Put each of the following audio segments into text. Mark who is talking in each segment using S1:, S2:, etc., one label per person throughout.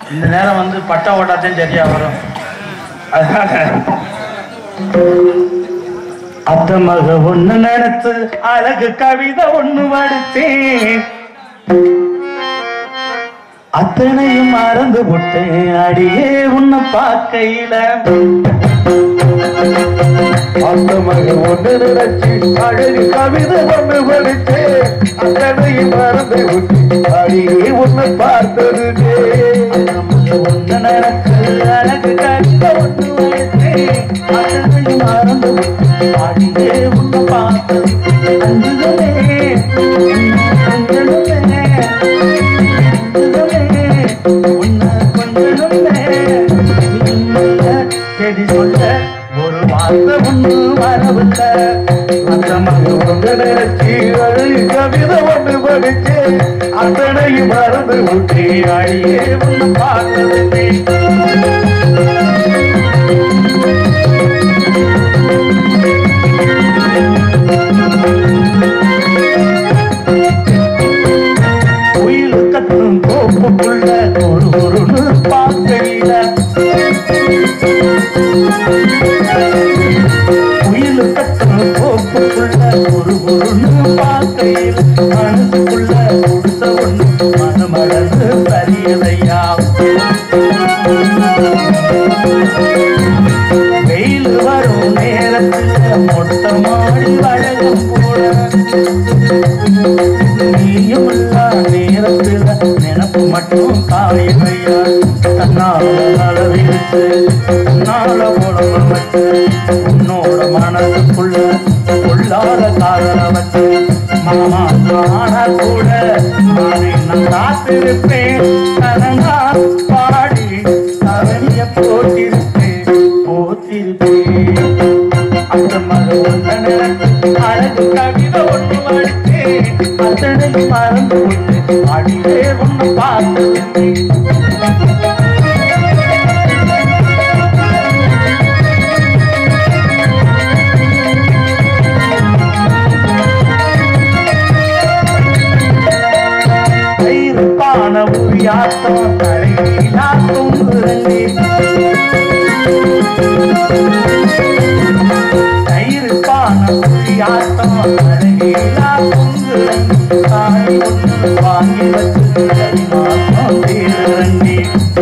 S1: இந்த நேரம் வந்து பட்டா ஓட்டாத்தையும் சரியா வரும் அதனால அத்த மக ஒண்ணு நினைச்சு அழகு கவிதை ஒண்ணு வடித்தேன் அத்தனையும் மறந்து விட்டேன் அடியே உன்னை பார்க்கையில
S2: அந்த மகன் ஒன்று நினைச்சு அழகு கவிதை ஒன்று படித்து அத்தனையும் மறந்து விட்டு அடியே உன்னை பார்த்ததுமே
S1: ஒண்ணு நினைச்சு அழகு கவிதை ஒண்ணு வடித்தேன் அத்தனையும் மறந்து விட்டேன் அடியே உன்னை பார்த்தது அஞ்சுதலே அஞ்சலுமே செடி சொல்ல ஒரு வார்த்தை ஒண்ணு வரவில்லை அந்த மகன்
S2: ஒன்று நினைச்சு அழகு கவிதை ஒன்று படித்து அத்தனையும் மறந்து விட்டு
S1: அடியே உன்னை பார்த்ததுமே குயில் கத்தும் கோப்புக்குள்ள ஒரு ஒருன்னு பார்க்கையில குயில் கத்தும் கோப்புக்குள்ள ஒரு ஒருன்னு பார்க்கையில் மனசுக்குள்ள கொடுத்த ஒண்ணு மனமளந்து சரியதையா வெயில் வரும் நேரத்துல மொட்டை மாடி வழகம் போட நீயும் இல்லா நேரத்துல நினப்பு மட்டும் காயவையா தன்னால அளவிருச்சு தன்னால உடம்பு வச்சு உன்னோட மனசுக்குள்ள கொள்ளாத காதல வச்சு மாமா ஆனா கூட நானே நான் காத்திருப்பேன் தனங்கா பாடி தவறிய போட்டிருப்பேன் போத்திருப்பேன் அந்த மகள் ஒன்று நினைச்சு அழகு கவிதை ஒன்று படித்து அத்தனை மறந்து விட்டு அடியே ஒன்று பார்த்ததில்லை இருப்பான உரியாத்தம் தலையிலா தொங்குறங்கே இருப்பான உரியாத்தம் தலையிலா தொங்குறங்கே தாய் ஒன்று வாங்கி வச்சு கறி மாசம் தீரங்கே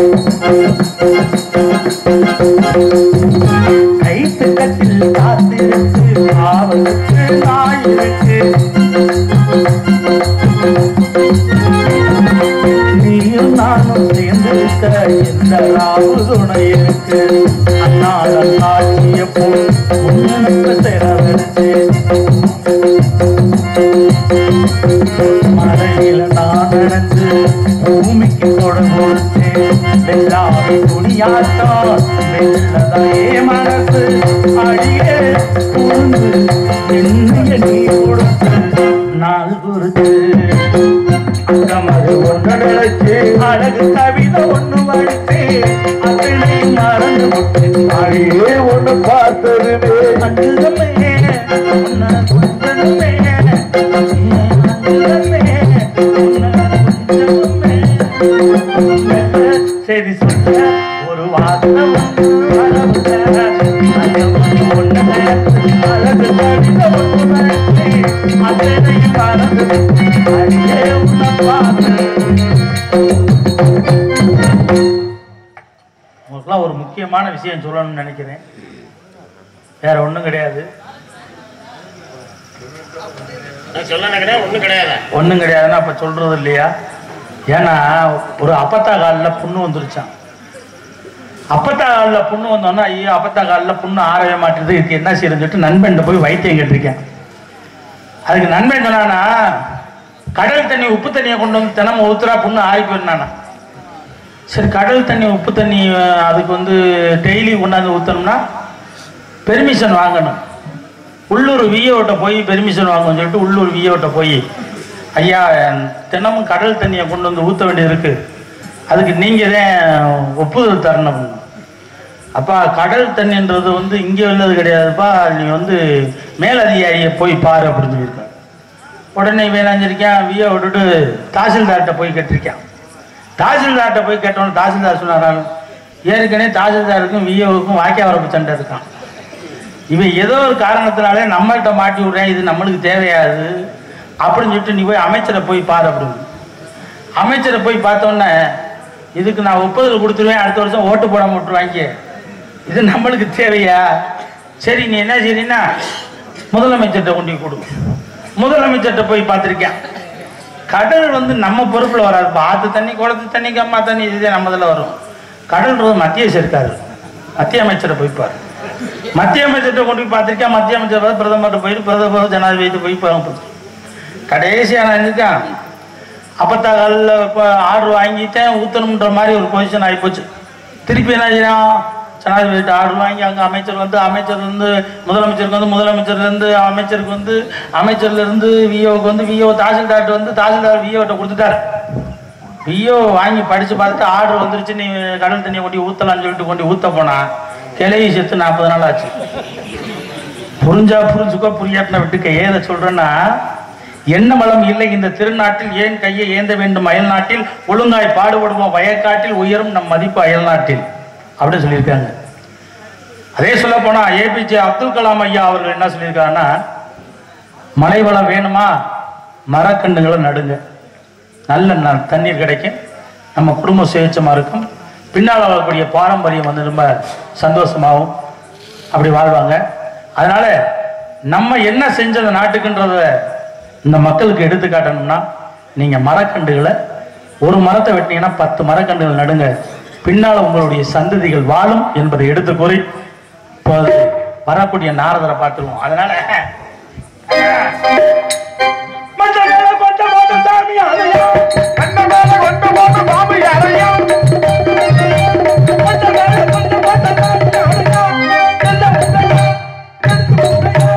S1: கைத்து கட்டில் காத்திருக்கு காவலுக்கு நாய் இருக்கு நீயும் நானும் சேர்ந்திருக்க எந்த ராவு துணை இருக்கு அண்ணாள் அண்ணாச்சிய போல் உன்னனுக்கு செலவழிச்சு மழையில நான் நினைச்சு பூமிக்கு கொடை கொடுத்தேன் வெள்ளாவி துணியாட்டம் வெள்ளதையே மனசு அடியே புரிந்து என்னைய நீ கொடுத்து நாள் குறித்து நமது ஒன்று நினைச்சு அழகு கவிதை ஒண்ணு வடித்து அதனை மறந்து விட்டு
S2: அடியே ஒன்று பார்த்ததுமே
S1: அஞ்சுதமே உன்னை குற்றமே அஞ்சுதமே உன்னை குற்றமே சரி சொல்ல ஒரு வார்த்தை ஒன்று வரவில்லை. அந்த மணி ஒண்ணு நினைச்சு அழகு கவிதை ஒண்ணு வடித்து அதனை மறந்து விட்டு அடியே உன்னை பார்த்து உங்களுக்குலாம் ஒரு முக்கியமான விஷயம் சொல்லணும்னு நினைக்கிறேன் வேற ஒன்றும் கிடையாது
S3: சொல்லணும் கிடையாது ஒண்ணும் கிடையாது
S1: ஒன்றும் கிடையாதுன்னா அப்போ சொல்றது இல்லையா ஏன்னா ஒரு அப்பத்தா காலில் புண்ணு வந்துருச்சான் அப்பத்தா காலில் புண்ணு வந்தோன்னா ஐயோ அப்பத்தா காலில் புண்ணு ஆறவே மாட்டுது இதுக்கு என்ன செய்யறதுன்னு சொல்லிட்டு நண்பன் போய் வைத்தியம் கேட்டிருக்கேன் அதுக்கு நண்பன் சொன்னானா கடல் தண்ணி உப்பு தண்ணியை கொண்டு வந்து தினமும் ஊத்துறா புண்ணு ஆறி போயிருந்தானா சரி கடல் தண்ணி உப்பு தண்ணி அஹ், அதுக்கு வந்து டெய்லி கொண்டாந்து ஊற்றணும்னா பெர்மிஷன் வாங்கணும் உள்ளூர் விஏஓட்ட போய் பெர்மிஷன் வாங்கணும்னு சொல்லிட்டு உள்ளூர் விஏஓட்ட போய் ஐயா தினமும் கடல் தண்ணியை கொண்டு வந்து ஊற்ற வேண்டியது இருக்கு அதுக்கு நீங்கள் தான் ஒப்புதல் தரணும் அப்பா கடல் தண்ணின்றது வந்து இங்கே உள்ளது கிடையாதுப்பா நீ வந்து மேலதிகாரியை போய் பாரு அப்படின்னு சொல்லியிருக்காங்க உடனே வேணாஞ்சிருக்கேன் விஏ விட்டுட்டு தாசில்தார்கிட்ட போய் கேட்டிருக்கேன் தாசில்தார்கிட்ட போய் கேட்டோம் தாசில்தார் சொன்னாராம் ஏற்கனவே தாசில்தாருக்கும் விஏவுக்கும் வாக்கிய வரப்பு சண்டை இருக்கான் இவன் ஏதோ ஒரு காரணத்தினாலே நம்மள்கிட்ட மாட்டி விடுறேன் இது நம்மளுக்கு தேவையாது அப்படின்னு சொல்லிட்டு நீ போய் அமைச்சரை போய் பாரு அப்படின்னு அமைச்சரை போய் பார்த்தோன்னே இதுக்கு நான் ஒப்புதல் கொடுத்துருவேன் அடுத்த வருஷம் ஓட்டு போட விட்டுருவாங்க இது நம்மளுக்கு தேவையா சரி நீ என்ன செய்றீன்னா முதலமைச்சர்கிட்ட கொண்டு போய் கொடு முதலமைச்சர்கிட்ட போய் பார்த்துருக்கேன் கடல் வந்து நம்ம பொறுப்பில் வராது இப்போ ஆற்று தண்ணி குளத்து தண்ணி கம்மா தண்ணி இதுதான் நம்ம இதில் வரும் கடல்ன்றது மத்திய சர்க்கார் மத்திய அமைச்சரை போய் பாரு மத்திய அமைச்சர்கிட்ட கொண்டு போய் பார்த்துருக்கேன் மத்திய அமைச்சர் வந்து பிரதமர்கிட்ட போயிட்டு பிரதமர் ஜனாதிபதி போய் பாருங்க கடைசியாக நான் இருக்கேன் அப்பத்தா காலில் இப்போ ஆர்டர் வாங்கிட்டேன் ஊற்றணுன்ற மாதிரி ஒரு பொசிஷன் ஆகிப்போச்சு திருப்பி என்ன செய்யணும் ஜனாதிபதிட்ட ஆர்டர் வாங்கி அங்கே அமைச்சர் வந்து அமைச்சர் வந்து முதலமைச்சருக்கு வந்து முதலமைச்சர்லேருந்து அமைச்சருக்கு வந்து அமைச்சர்லேருந்து விஓக்கு வந்து விஓ தாசில்தார்ட்ட வந்து தாசில்தார் விஓட்ட கொடுத்துட்டாரு விஓ வாங்கி படித்து பார்த்துட்டு ஆர்டர் வந்துருச்சு நீ கடல் தண்ணியை கொண்டு ஊற்றலாம்னு சொல்லிட்டு கொண்டு ஊற்ற போனா கிளவி செத்து நாற்பது நாள் ஆச்சு புரிஞ்சா புரிஞ்சுக்கோ புரியாட்டின விட்டுக்க ஏத சொல்றேன்னா என்ன வளம் இல்லை இந்த திருநாட்டில் ஏன் கையை ஏந்த வேண்டும் அயல் நாட்டில் ஒழுங்காய் பாடுபடுவோம் வயக்காட்டில் உயரும் நம் மதிப்பு அயல் நாட்டில் அப்படின்னு சொல்லியிருக்காங்க அதே சொல்ல போனா ஏபிஜே அப்துல் கலாம் ஐயா அவர்கள் என்ன சொல்லியிருக்காருன்னா மழை வளம் வேணுமா மரக்கன்றுகளை நடுங்க நல்ல ந- தண்ணீர் கிடைக்கும் நம்ம குடும்பம் சுயேட்சமா இருக்கும் பின்னால் வரக்கூடிய பாரம்பரியம் வந்து ரொம்ப சந்தோஷமாகவும் அப்படி வாழ்வாங்க அதனால நம்ம என்ன செஞ்சது நாட்டுக்குன்றத இந்த மக்களுக்கு எடுத்து காட்டணும்னா நீங்க மரக்கன்றுகளை ஒரு மரத்தை வெட்டினீங்கன்னா பத்து மரக்கன்றுகள் நடுங்க பின்னால உங்களுடைய சந்ததிகள் வாழும் என்பதை எடுத்து கூறி இப்போது வரக்கூடிய நாரதரை பார்த்துருவோம் அதனால மஞ்ச மேல கொண்ட போட்ட சாமி அதையா
S2: கண்ண மேல கொண்டு போன பாபு யாரையா
S1: மஞ்ச மேல கொண்ட போட்ட சாமி அதையா எந்த முகையா எந்த முகையா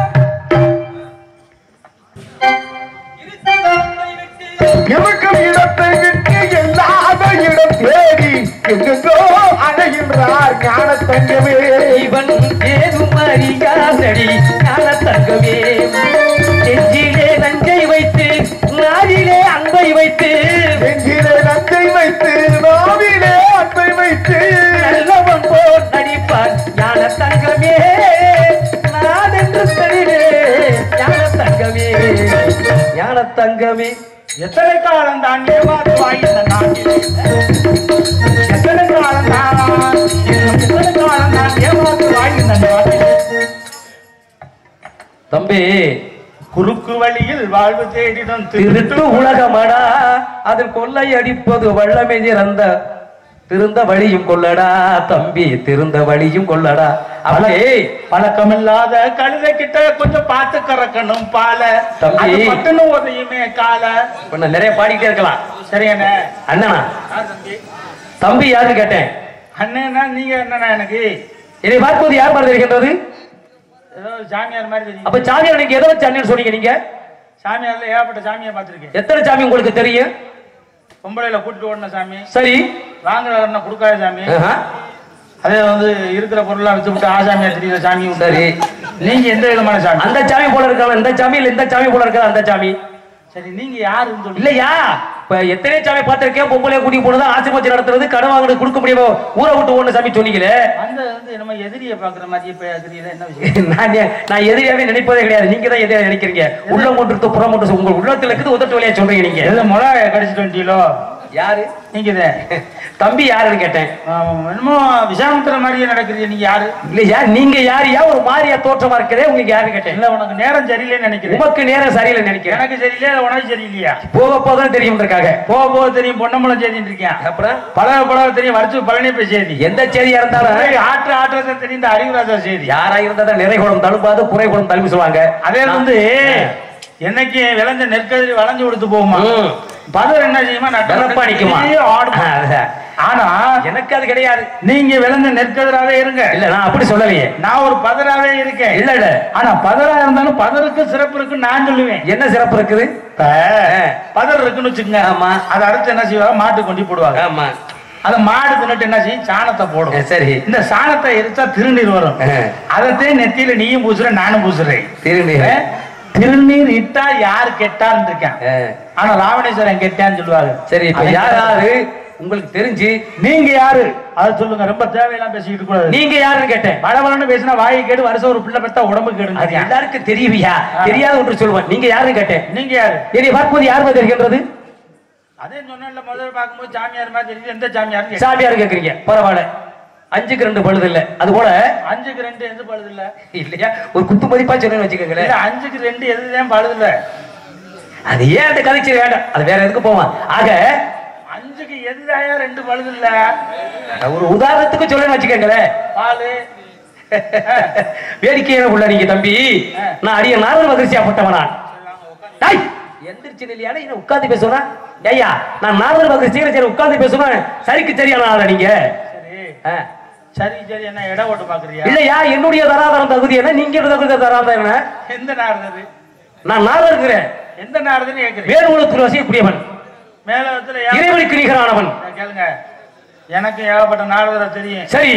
S2: இருக்கும் இடத்தை விட்டு எல்லாத இடம் தேடி எங்கெங்கோ அடைகின்றார் ஞான தங்கமே
S4: இவன் ஏதும் அறியாதடி ஞான தங்கமே நெஞ்சிலே நஞ்சை வைத்து நாடிலே அன்பை வைத்து
S2: நெஞ்சிலே நஞ்சை வைத்து நாவிலே அன்பை வைத்து
S4: நல்லவன் போல் நடிப்பான் ஞான தங்கமே நாடென்று தெரிவே ஞான தங்கமே ஞான தங்கமே
S1: எத்தனை காலம் தான் ஏமாற்றுவாய் இந்த நாட்டில் எத்தனை காலம் தான் இன்னும் எத்தனை காலம் தான் ஏமாற்றுவாய் இந்த நாட்டில்
S4: தம்பி
S1: குறுக்கு வழியில் வாழ்வு தேடிடும்
S4: திருட்டு உலகமடா அதில் கொள்ளை அடிப்பது வல்லமை நிறந்த திருந்த வழியும் கொள்ளடா தம்பி திருந்த வழியும் கொள்ளடா அவளே
S1: பழக்கமில்லாத கழுதை கிட்ட கொஞ்சம் பார்த்து கறக்கணும் பால
S4: தம்பி.
S1: அது பட்டுன்னு உதயுமே கால
S4: கொஞ்சம் நிறைய பாடிக்கிட்டே இருக்கலாம்
S1: சரியாண்ணே
S4: அண்ணனா
S1: ஆ, தம்பி
S4: தம்பி யாருன்னு கேட்டேன்
S1: அண்ணனா நீங்க என்னண்ணா எனக்கு
S4: என்னை பார்ப்பது யார் மாதிரி இருக்கின்றது
S1: ஏதோ சாமியார் மாதிரி தெரியும்
S4: அப்ப சாமியார் நீங்க எதை வச்சு அண்ணன் சொன்னீங்க நீங்க
S1: சாமியார்ல ஏகப்பட்ட சாமியை பார்த்திருக்கேன்
S4: எத்தனை சாமி உங்களுக்கு தெரியும்
S1: பொம்பளையில கூட்டிட்டு ஓடின சாமி
S4: சரி
S1: வாங்குற கொடுக்காத சாமி
S4: ஆஹா.
S1: அதே வந்து இருக்கிற பொருளா வச்சு விட்டு ஆசாமியா தெரியுற சாமி உண்டு.
S4: சரி.
S1: நீங்க எந்த விதமான சாமி
S4: அந்த சாமி போல இருக்காங்க இந்த சாமி இல்ல இந்த சாமி போல இருக்கா அந்த சாமி
S1: சரி நீங்க யாருன்னு சொல்லி
S4: இல்லையா இப்ப எத்தனை சாமி பார்த்திருக்கேன் பொம்பளை கூட்டி போனது ஆசிர்வாதம் நடத்துறது கடன் வாங்குறது கொடுக்க முடியாம ஊரை விட்டு ஓடுன சாமி சொன்னீங்களே
S1: அந்த வந்து நம்ம எதிரியை பாக்குற மாதிரி இப்ப தெரியல என்ன விஷயம்
S4: நான் ஏ- நான் எதிரியாவே நினைப்பதே கிடையாது நீங்க தான் எதிரியா நினைக்கிறீங்க உள்ள கொண்டு புறம் கொண்டு உங்க உள்ளத்துல இருக்குது உதட்டு வழியா சொல்றீங்க நீங்க
S1: ஏதோ மிளகாய கடிச்சிட்டு வந்துட்டீங்களோ
S4: யாரு
S1: நீங்க
S4: தம்பி யாருன்னு கேட்டேன்
S1: என்னமோ விசாமத்திர மாதிரியே நடக்கிறீங்க நீங்க யாரு
S4: இல்லையா நீங்க யார் யா ஒரு மாதிரியா தோற்றமா இருக்கிறே உங்களுக்கு யாருன்னு கேட்டேன்
S1: இல்ல உனக்கு நேரம் சரியில்லைன்னு நினைக்கிறேன்
S4: உமக்கு நேரம் சரியில்லை நினைக்கிறேன்
S1: எனக்கு சரியில்லையா இல்ல உனக்கு சரியில்லையா
S4: போக போதான் தெரியும் இருக்காங்க
S1: போக போக தெரியும் பொன்னம்பலம் செய்திட்டு இருக்கேன்
S4: அப்புறம்
S1: பழக பழக தெரியும் வரிச்சு பழனிப்ப செய்தி
S4: எந்த செய்தியா இருந்தாலும்
S1: ஆற்று ஆற்றத்தை தெரிந்த அறிவுராஜா செய்தி
S4: யாரா இருந்தா நிறை குளம் தழும்பாது குறை குளம் தழும்பி சொல்லுவாங்க
S1: அதே வந்து என்னைக்கு விளைஞ்ச நெற்கதிரி வளைஞ்சு கொடுத்து போகுமா
S4: ம்.
S1: பதர் என்ன செய்யுமா நட்ட
S4: வெள்ளப்பா நிக்குமா?
S1: பெரிய ஆடுமா.
S4: அதான்.
S1: ஆனா
S4: எனக்கு அது கிடையாது
S1: நீங்க விளைஞ்ச நெற்கதிராவே இருங்க
S4: இல்ல நான் அப்படி சொல்லலையே
S1: நான் ஒரு பதராவே இருக்கேன்
S4: இல்ல இல்ல
S1: ஆனா பதரா இருந்தாலும் பதருக்கு சிறப்பு இருக்குன்னு நான் சொல்லுவேன்
S4: என்ன சிறப்பு இருக்குது
S1: இப்ப பதர் இருக்குன்னு வச்சுக்கோங்க
S4: ஆமா.
S1: அதை அடுத்து என்ன செய்வாங்க மாட்டு கொண்டு போடுவாங்க
S4: ஆமா
S1: அதை மாடு தின்னுட்டு என்ன செய்யும் சாணத்தை போடும்
S4: அஹ் சரி
S1: இந்த சாணத்தை எரிச்சா திருநீர் வரும்
S4: அஹ்.
S1: அதத்தையும் நெத்தியில நீயும் பூசுற நானும் பூசுறேன்
S4: திருநீர்
S1: அஹ், திருநீர் இட்டா யார் கெட்டான்னு இருக்கேன்
S4: அஹ்.
S1: ஆனா ராவணேஸ்வரன் கெட்டான்னு சொல்லுவாங்க
S4: சரி இப்ப
S1: அவன்
S4: யாராவது உங்களுக்கு தெரிஞ்சு
S1: நீங்க யாரு அதை சொல்லுங்க ரொம்ப தேவையெல்லாம் பேசிக்கிட்டு கூடாது
S4: நீங்க யாருன்னு கேட்டேன்
S1: பலவரன்னு பேசினா வாயை கேடு வருஷம் ஒரு பிள்ளை பெத்தா உடம்பு
S4: அது
S1: கேடு
S4: எல்லாருக்கும் தெரியுவியா தெரியாத ஒன்று சொல்லுவேன் நீங்க யாருன்னு கேட்டேன்
S1: நீங்க யாரு
S4: என்னை பார்க்கும்போது யார் மாதிரி இருக்கின்றது
S1: அதே சொன்னேன்ல முதல்ல பார்க்கும்போது சாமியார் மாதிரி தெரியுது எந்த சாமியார்
S4: சாமியார் கேக்குறீங்க பரவாயில்ல அஞ்சுக்கு ரெண்டு பழுது இல்ல அது போல
S1: அஞ்சுக்கு ரெண்டு எந்த பழுது இல்ல
S4: இல்லையா ஒரு குத்து மதிப்பா சொன்னு வச்சுக்கோங்களேன்
S1: இல்ல அஞ்சுக்கு ரெண்டு எதுதான் பழுது இல்ல
S4: அது ஏன் அந்த கதைச்சு வேண்டாம் அது வேற எதுக்கு போவான் ஆக
S1: அஞ்சுக்கு எதுதாயா ரெண்டு பழுது இல்ல
S4: ஒரு உதாரணத்துக்கு சொல்லுன்னு வச்சுக்கோங்களேன்
S1: பாலு
S4: வேடிக்கையான உள்ள நீங்க தம்பி நான் அடிய நாரல் மகிழ்ச்சியாப்பட்டவன் நான் டேய், எந்திரிச்சு இல்லையான என்ன உட்கார்ந்து பேசுறா ஐயா நான் நாரல் மகிழ்ச்சி சரி உட்கார்ந்து பேசுறேன் சரிக்கு சரியான ஆளா நீங்க
S1: சரி
S4: ஆ.
S1: சரி சரி என்ன இட ஓட்டு பாக்குறியா
S4: இல்லையா என்னுடைய தராதரம் தகுதி என்ன நீங்க தகுதி தராதரம் என்ன
S1: எந்த நாரதரு
S4: நான் நாரல் இருக்கிறேன்
S1: எந்த நாரதுன்னு கேக்குறீங்க
S4: வேறுகுலத்தில் வசிக்கக்கூடியவன்
S1: மேலத்துல
S4: இறைவனுக்கு நிகரானவன்
S1: கேளுங்க எனக்கு ஏகப்பட்ட நாரதரை தெரியும்
S4: சரி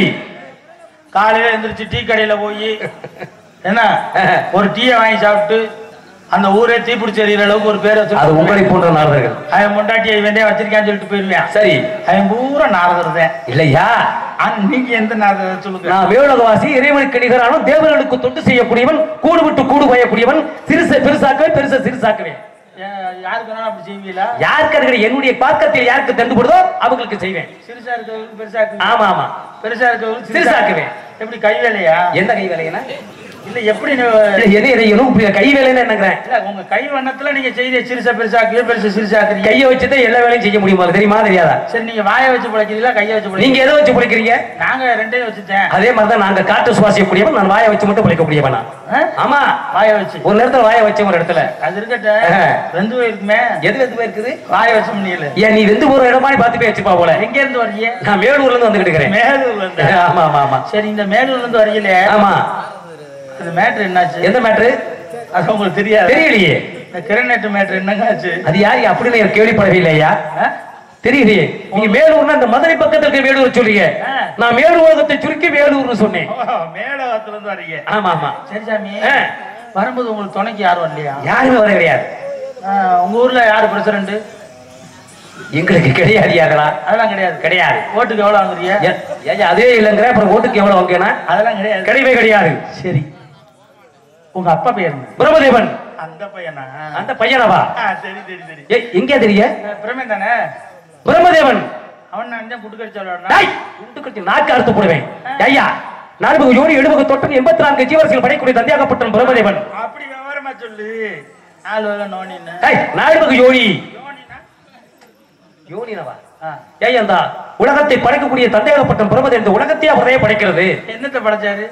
S1: காலையில எந்திரிச்சு டீ கடையில போய் என்ன ஒரு டீயை வாங்கி சாப்பிட்டு அந்த ஊரே தீப்பிடிச்சு எறிகிற அளவுக்கு ஒரு பேரை
S4: அது
S1: வச்சு
S4: உங்களை போன்ற நாரதர்கள்
S1: அவன் முண்டாட்டியை இவன்டே வச்சிருக்கான்னு சொல்லிட்டு போயிருவேன்
S4: சரி
S1: அவன் பூரா நாரதர் தான்
S4: இல்லையா
S1: ஆனா நீங்க எந்த நாரதர் சொல்லுங்க
S4: நான் மேலோகவாசி இறைவனுக்கு நிகரானவன் தேவர்களுக்கு தொண்டு செய்யக்கூடியவன் கூடு விட்டு கூடு பயக்கூடியவன் சிறுசை பெருசாக்குவேன் பெருசை சிறுசாக்குவேன்
S1: ஏன், யாருக்கு வேணாலும் அப்படி செய்வீங்களா
S4: யாருக்கு இருக்கிற என்னுடைய பாக்கத்தில் யாருக்கு தண்டுபடுதோ அவங்களுக்கு செய்வேன்
S1: சிறுசா இருக்கவங்களுக்கு பெருசா இருக்கு
S4: ஆமா ஆமா
S1: பெருசா இருக்கவங்களுக்கு
S4: சிறுசாக்குவேன்.
S1: எப்படி கை வேலையா
S4: எந்த கை வேலைன்னா
S1: இல்ல எப்படி நீ
S4: எது எதையும் இப்படி கை வேலைன்னு என்னங்கிறேன்
S1: இல்ல உங்க கை வண்ணத்துல நீங்க செய்திய சிறுசா பெருசாக்குவீங்க பெருசா சிறுசாக்குறீங்க
S4: கையை வச்சுதான் எல்லா வேலையும் செய்ய முடியுமா தெரியுமா தெரியாதா
S1: சரி நீங்க வாயை வச்சு பிழைக்கிறீங்களா கையை வச்சு பிழைக்கிறீங்க
S4: நீங்க எதை வச்சு பிடிக்கிறீங்க
S1: நாங்க ரெண்டையும் வச்சுட்டேன்
S4: அதே மாதிரிதான் நாங்க காற்று சுவாசிக்கக்கூடியவன் நான் வாயை வச்சு மட்டும் பிழைக்கக்கூடியவன் நான்.
S1: ஆ?
S4: ஆமா
S1: வாயை வச்சு
S4: ஒரு நேரத்துல வாயை வச்ச ஒரு இடத்துல
S1: அது இருக்கட்டும்
S4: ஆ.
S1: வெந்து போயிருக்குமே
S4: எது வெந்து இருக்குது
S1: வாயை வச்ச முடியல
S4: ஏன் நீ வெந்து போற இடமா பார்த்து போய் வச்சுப்பா போல
S1: எங்க இருந்து வர்றீங்க
S4: நான் மேலூர்ல இருந்து வந்துகிட்டு இருக்கிறேன்
S1: மேலூர்ல இருந்து
S4: ஆமா ஆமா ஆமா
S1: சரி இந்த மேலூர்ல இருந்து வரீங்களே
S4: ஆமா
S1: இந்த மேட்ரு என்னாச்சு
S4: எந்த மேட்ரு
S1: அது உங்களுக்கு தெரியாது
S4: தெரியலையே
S1: இந்த கிரநெட் மேட்ரு என்னங்க ஆச்சு
S4: அது யாரு அப்படின்னு எனக்கு கேள்விப்படவே இல்லையா
S1: ஆ?
S4: தெரியலையே நீங்க மேலூர்னா இந்த மதுரை பக்கத்துல இருக்க வேலூர் சொல்றீங்க
S1: ஆ.
S4: நான் மேலூரகத்தை சுருக்கி வேலூர்னு சொன்னேன்
S1: ஓ, மேலகத்துல இருந்து வரீங்க
S4: ஆமா ஆமா
S1: சரி சாமி
S4: ஆ.
S1: வரும்போது உங்களுக்கு துணைக்கு யாரும் இல்லையா
S4: யாருமே வர கிடையாது
S1: ஆ, உங்க ஊர்ல யாரு பிரசிடண்ட்
S4: எங்களுக்கு கிடையாது யாரா
S1: அதெல்லாம் கிடையாது
S4: கிடையாது
S1: ஓட்டுக்கு எவ்வளவு வாங்குறீங்க
S4: ஏ- ஏய்யா, அதே இல்லைங்கிற அப்புறம் ஓட்டுக்கு எவ்வளவு வாங்கினா
S1: அதெல்லாம் கிடையாது
S4: கிடையவே கிடையாது
S1: சரி உங்க அப்பா பேர் என்ன
S4: பிரம்மதேவன்
S1: அந்த பையனா
S4: அந்த பையனவா
S1: ஆ, சரி சரி சரி
S4: ஏய், எங்கே தெரிய
S1: பிரமே தானே
S4: பிரம்மதேவன்
S1: அவன் நான் தான் குட்டு கடிச்சு
S4: டேய், குண்டு கட்டி நாக்கு அறுத்து போடுவேன் ஐயா நான்கு யோனி எழுபது தொட்டு எண்பத்தி நான்கு ஜீவரசிகள் படைக்கூடிய தந்தையாகப்பட்ட பிரம்மதேவன்
S1: அப்படி விவரமா சொல்லு நாலு வகை நோனின்னு
S4: டேய், நான்கு யோனி
S1: யோனினா?
S4: யோனினவா
S1: ஆ.
S4: ஏய் அந்த உலகத்தை படைக்கக்கூடிய தந்தையாகப்பட்ட பிரம்மதேவன் இந்த உலகத்தையே அவரையே படைக்கிறது
S1: என்னத்தை படைச்சாரு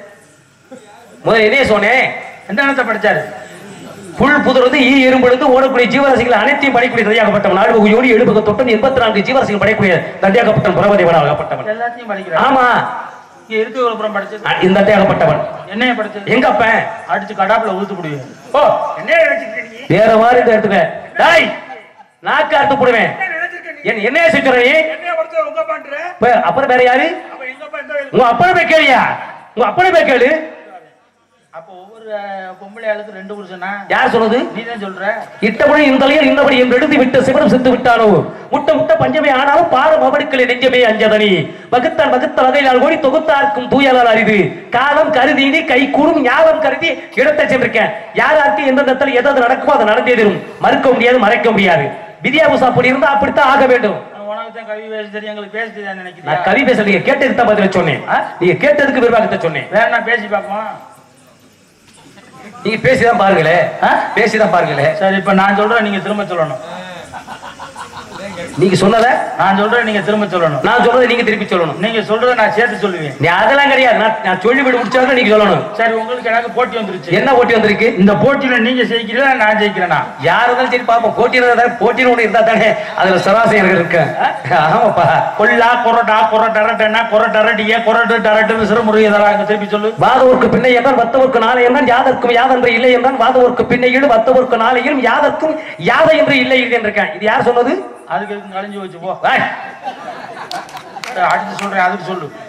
S4: முதல்ல இதே சொன்னேன்
S1: எந்த இடத்தை படைச்சாரு
S4: புல் புதுறது ஈ எறும்பெழுந்து ஓடக்கூடிய ஜீவராசிகள் அனைத்தையும் படைக்கூடிய தந்தையாகப்பட்டவன் நாடு யோனி எழுபது தொட்டு எண்பத்தி நான்கு ஜீவராசிகள் படைக்கூடிய தந்தையாகப்பட்ட பிரம்மதேவன் ஆகப்பட்டவன்
S1: எல்லாத்தையும் படிக்கிறாரு
S4: ஆமா
S1: இங்க இருக்க ஒரு புறம் படிச்சது
S4: அ- இந்த தந்தையாகப்பட்டவன்
S1: என்னைய படிச்சது
S4: எங்க அப்பன்
S1: அடிச்சு கடாப்புல ஊத்து போடுவேன் ஓ என்ன நினைச்சிருக்க நீ
S4: வேற மாதிரி இந்த இடத்துக்கு டேய் நாக்கு அறுத்து போடுவேன் என்ன என்ன செஞ்சுற நீ
S1: என்னைய படிச்சது உங்க பாட்டுற
S4: இப்ப அப்புறம் வேற யாரு
S1: அப்ப எங்க அப்பா எந்த வயலுக்கு?
S4: உங்க அப்பனை போய் கேளியா உங்க அப்பனை போய் கேளு
S1: அப்ப ஒவ்வொரு அஹ், பொம்பளை ஆளுக்கு ரெண்டு புருஷனா
S4: யார் சொன்னது
S1: நீ தான் சொல்ற
S4: இட்டபடி இந்தலையில் இந்தபடி என்று எழுதி விட்டு சிவனம் செத்து விட்டானோ முட்ட முட்ட பஞ்சமே ஆனாலும் பாரம் அவடுக்களை நெஞ்சமே அஞ்சதனி வகுத்தான் வகுத்த வகையிலால் ஓடி தொகுத்தார்க்கும் தூயலால் அரிது காலம் கருதி நீ கை கூடும் ஞாபகம் கருதி இடத்தை சென்றிருக்கேன் யாராருக்கு எந்த இடத்துல எதாவது நடக்குமோ அதை நடந்தே தரும் மறுக்க முடியாது மறைக்க முடியாது வித்யாபுசா அப்படி இருந்தா அப்படித்தான் ஆக வேண்டும்
S1: உனக்கு தான் கவி பேச தெரியும் எங்களுக்கு பேச தெரியாது
S4: நான்
S1: நினைக்கிறேன்
S4: கவி பேச நீங்க கேட்டதுக்கு தான் பதில சொன்னேன் ஆ? நீங்க கேட்டதுக்கு விரிவாகத்தை சொன்னேன்
S1: வேற நான் பேசி பார்ப்போம்
S4: நீங்க பேசிதான் பாருங்களே
S1: ஆ?
S4: பேசிதான் பாருங்களே
S1: சரி இப்ப நான் சொல்றேன் நீங்க திரும்ப சொல்லணும்
S4: நீங்க சொன்னத
S1: நான் சொல்றேன் நீங்க திரும்ப சொல்லணும்
S4: நான் சொல்றதை நீங்க திருப்பி சொல்லணும்
S1: நீங்க சொல்றதை நான் சேர்த்து சொல்லுவேன்
S4: நீ அதெல்லாம் கிடையாது நான் நான் சொல்லி விட முடிச்சாலும் நீங்க சொல்லணும்
S1: சரி உங்களுக்கு எனக்கு போட்டி வந்துருச்சு
S4: என்ன போட்டி வந்திருக்கு
S1: இந்த போட்டியில நீங்க ஜெயிக்கிறீங்களா நான் ஜெயிக்கிறேனா
S4: யார் இருந்தாலும் சரி பாப்போம் போட்டி இருந்தா போட்டின்னு ஒண்ணு இருந்தா தானே அதுல சராசரி இருக்கு ஆமாப்பா
S1: கொல்லா கொரட்டா கொர டரட்டனா கொர டரட்டிய கொரட்டு டரட்டுன்னு சிறுமுறையதரா அங்க திருப்பி சொல்லு
S4: வாதவர்க்கு பின்னை என்றால் வத்தவர்க்கு நாளை என்றால் யாதற்கும் யாதென்று இல்லை என்றால் வாதவர்க்கு பின்னையிலும் வத்தவர்க்கு நாளையிலும் யாதற்கும் யாதை என்று இல்லை என்றிருக்கேன் இது யார் சொன்னது
S1: அதுக்கு எதுக்கு கழிஞ்சு வச்சு போ
S4: ஏய்,
S1: சரி, அடுத்து சொல்றேன் அதுக்கு சொல்லு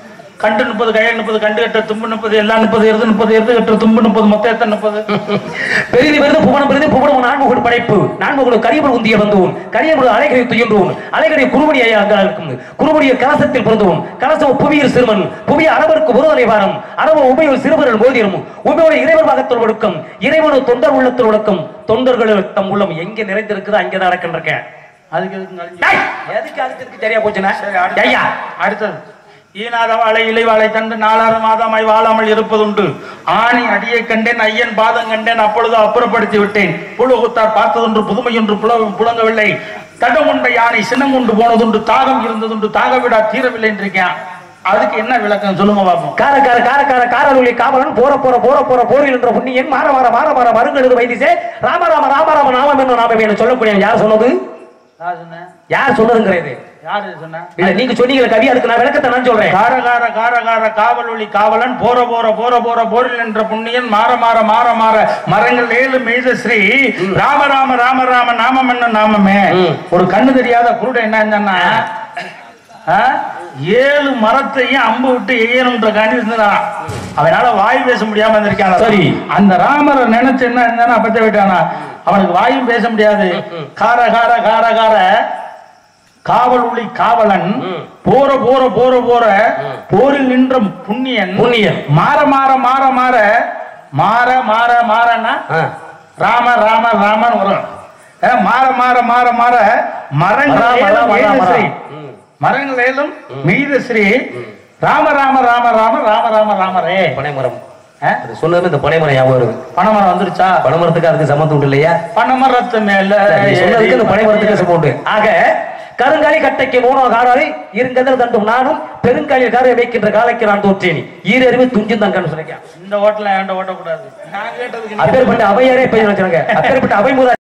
S1: கண்டு முப்பது கயல் முப்பது கண்டு கட்ட தும்பு முப்பது எல்லாம் முப்பது எருது முப்பது எருது கட்ட தும்பு முப்பது மொத்தம் எத்தனை முப்பது
S4: பெரிது பெரிது புவனம் பெரிது புவனம் நான்முகடு படைப்பு நான்முகடு கரியபுல் உந்திய வந்தோன் கரியபுல் அலைகளை துயின்றோன் அலைகளை குருமணி ஐயாக இருக்கும் குருமணிய கலசத்தில் பிறந்தோன் கலசம் புவியில் சிறுவன் புவிய அரவருக்கு ஒருதலை வாரம் அரவ உமையில் சிறுவர்கள் மோதிரும் உமையோட இறைவன் பாகத்தில் ஒடுக்கம் இறைவனு தொண்டர் உள்ளத்தில் ஒடுக்கம் தொண்டர்கள் தம் உள்ளம் எங்க நிறைந்திருக்குதோ அங்கேதான் நடக்கின்றிருக்கேன்
S1: அதுக்கு எதுக்கு கழிஞ்சு
S4: டேய், எதுக்கு அதுக்கு எதுக்கு சரியா போச்சுன்னா
S1: சரி அடுத்து
S4: ஐயா
S1: அடுத்தது ஈனாத வாழை இலை வாழை தண்டு நாலாறு மாதமாய் வாழாமல் இருப்பதுண்டு ஆணி அடியை கண்டேன் ஐயன் பாதம் கண்டேன் அப்பொழுது அப்புறப்படுத்தி விட்டேன் புழுகுத்தார் பார்த்ததொன்று புதுமையொன்று புல புலங்கவில்லை தடம் கொண்ட யானை சின்னம் கொண்டு போனதுண்டு தாகம் இருந்ததுண்டு தாக விடா தீரவில்லை என்றிருக்கேன் அதுக்கு என்ன விளக்கம் சொல்லுங்க பாப்போம்
S4: கார கார கார கார காரலுளி காவலன் போற போற போற போற போரில் என்ற புண்ணியன் மாற மாற மாற மாற மருங்கெழுது வைத்திசே ராம ராம ராம ராம நாமம் என்ன நாமம் என்ன சொல்லக்கூடிய யார் சொன்னது
S1: யார் சொன்னேன்
S4: யார் சொன்னதுங்கிறது
S1: யாரு சொன்னேன்
S4: இல்ல நீங்க சொன்னீங்க கவி அதுக்கு நான் விளக்கத்தை நான் சொல்றேன்
S1: கார கார கார கார காவல் ஒளி காவலன் போற போற போற போற போரில் என்ற புண்ணியன் மாற மாற மாற மாற மரங்கள் ஏழு மீது ஸ்ரீ ராம ராம ராம ராம நாமம் என்ன நாமமே
S4: ம்.
S1: ஒரு கண்ணு தெரியாத குருட என்ன செஞ்சான்னா, ஆ, ஏழு மரத்தையும் அம்பு விட்டு எய்யணும்ன்ற காண்டி இருந்தான் அவனால வாய் பேச முடியாம இருந்திருக்கான்
S4: சரி.
S1: அந்த ராமரை நினைச்சு என்ன இருந்தானா அப்பத்த விட்டானா அவனுக்கு வாயும் பேச முடியாது கார கார கார கார காவல் ஒளி காவலன்
S4: ம்.
S1: போற போற போற போற போரில் நின்ற புண்ணியன்
S4: புண்ணியன்.
S1: மாற மாற மாற மாற மாற மாற மாறனா
S4: ஆ.
S1: ராம ராம ராமன் வரும் அஹ் மாற மாற மாற மாற மரங்கள்
S4: மர, மர,
S1: ஏலும்
S4: மர,
S1: மீது
S4: மர.
S1: ஸ்ரீ.
S4: ம்.
S1: மரங்கள் ஏலும் மீது ஸ்ரீ ராம ராம ராம ராம ராம ராம ராமரே
S4: பனைமரம்
S1: அஹ்
S4: அது சொன்னது இந்த பனைமரம் ஞாபகம் வருது
S1: பனைமரம் வந்துருச்சா
S4: பனைமரத்துக்கு அதுக்கு சம்மந்தம் உண்டு இல்லையா
S1: பனைமரத்து மேல
S4: சரி, நீ சொன்னதுக்கு இந்த பனைமரத்துக்கு சம்மந்தம் உண்டு ஆக கருங்காலி கட்டைக்கு மூணோ காராளி இருங்கதல் தண்டும் நானும் பெருங்காலில் காரை வைக்கின்ற காலைக்கு நான் தோற்றேன் ஈரறிவு துஞ்சும் தங்கன்னு சொல்லிருக்கேன்
S1: இந்த ஓட்டல என்கிட்ட ஓட்டக்கூடாது நான் கேட்டதுக்கு நீ-
S4: அப்பேற்பட்ட அவையாரே பெயர் வச்சிருங்க அப்பேற்பட்ட அவை முதல்